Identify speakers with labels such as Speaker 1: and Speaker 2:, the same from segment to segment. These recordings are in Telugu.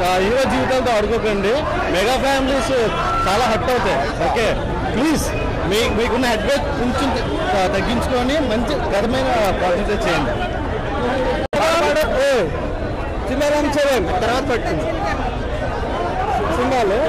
Speaker 1: హీరో జీవితాలతో ఆడుకోకండి మెగా ఫ్యామిలీస్ చాలా హట్ అవుతాయి ఓకే ప్లీజ్ మీ మీకున్న హెడ్ వెయిట్ కొంచెం త- తగ్గించుకొని మంచి కథమైన ప్రాజెక్ట్ చేయండి చిన్నారాం చరణ్ తర్వాత పట్టింది సినిమాలో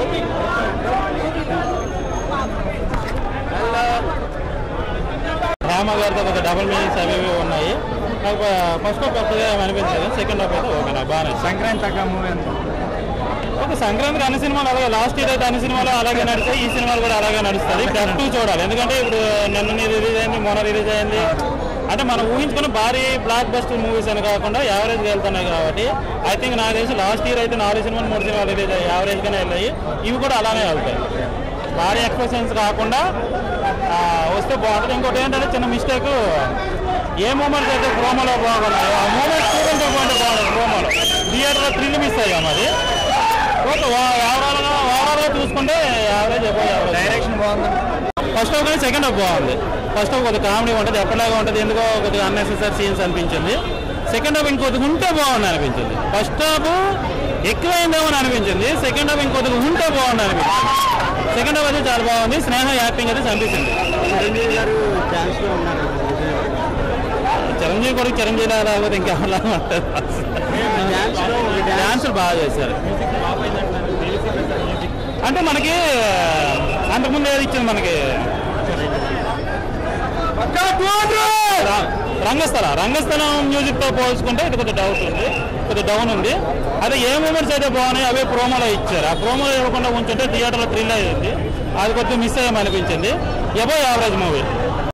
Speaker 2: రామ గారితో ఒక డబుల్ మీనింగ్స్ అవి ఇవి ఉన్నాయి నాకు ఫస్ట్ హాఫ్ కొత్తగా ఏమి అనిపించలేదు సెకండ్ హాఫ్ అయితే ఓకే నాకు బాగా నచ్చింది
Speaker 1: సంక్రాంతి తగ్గ మూవీ
Speaker 2: ఓకే సంక్రాంతికి అన్ని సినిమాలు అలాగే లాస్ట్ ఇయర్ అయితే అన్ని సినిమాలు అలాగే నడుస్తాయి ఈ సినిమాలు కూడా అలాగే నడుస్తుంది ఇప్పుడు టూ చూడాలి ఎందుకంటే ఇప్పుడు నిన్న రిలీజ్ అయింది మొన్న రిలీజ్ అయింది అంటే మనం ఊహించుకున్న భారీ బ్లాక్ బస్టర్ మూవీస్ అని కాకుండా యావరేజ్గా వెళ్తున్నాయి కాబట్టి ఐ థింక్ నాకు తెలిసి లాస్ట్ ఇయర్ అయితే నాలుగు సినిమాలు మూడు సినిమాలు రిలీజ్ అయ్యాయి యావరేజ్గానే వెళ్ళాయి ఇవి కూడా అలానే వెళ్తాయి భారీ ఎక్స్ప్రెషన్స్ కాకుండా ఆ, వస్తే బాగుంటుంది ఇంకోటి ఏంటంటే చిన్న మిస్టేక్ ఏ మూమెంట్స్ అయితే ప్రోమోలో బాగున్నాయో ఆ మూమెంట్ చూడండి బాగుంటుంది బాగుంటుంది ప్రోమోలో థియేటర్లో థ్రిల్ మిస్ అయ్యాం అది ఓకే ఓవరాల్గా ఓవరాల్గా చూసుకుంటే యావరేజ్ అయిపోయి
Speaker 1: డైరెక్షన్ బాగుంది
Speaker 2: ఫస్ట్ హాఫ్ కానీ సెకండ్ హాఫ్ బాగుంది ఫస్ట్ హాఫ్ కొద్దిగా కామెడీ ఉంటుంది ఎప్పటిలాగా ఉంటుంది ఎందుకో కొద్దిగా అన్నెసెసరీ సీన్స్ అనిపించింది సెకండ్ హాఫ్ ఇంకొద్దిగా ఉంటే బాగుంది అనిపించింది ఫస్ట్ హాఫ్ ఎక్కువైందేమో అని అనిపించింది సెకండ్ హాఫ్ ఇంకొద్దిగా ఉంటే బాగుంది అనిపించింది సెకండ్ హాఫ్ అయితే చాలా బాగుంది స్నేహ యాక్టింగ్ అయితే చంపించింది
Speaker 1: చిరంజీవి గారు ఛాన్స్ లో ఉన్నారు
Speaker 2: చిరంజీవి కూడా చిరంజీవి లాగా లేకపోతే ఇంకెవరిలా ఉంటుంది
Speaker 1: డాన్స్ లో ఒక డాన్స్
Speaker 2: డాన్సులు బాగా చేశారు అంటే మనకి అంతకుముందు ఏది ఇచ్చింది మనకి రా- రంగస్థల రంగస్థలం మ్యూజిక్ తో పోల్చుకుంటే ఇది కొద్దిగా డౌట్ ఉంది కొద్దిగా డౌన్ ఉంది అదే ఏ మూమెంట్స్ అయితే బాగున్నాయి అవే ప్రోమోలో ఇచ్చారు ఆ ప్రోమోలో ఇవ్వకుండా ఉంచుంటే థియేటర్లో థ్రిల్ అయ్యింది అది కొద్దిగా మిస్ అయ్యామనిపించింది ఎబో యావరేజ్ మూవీ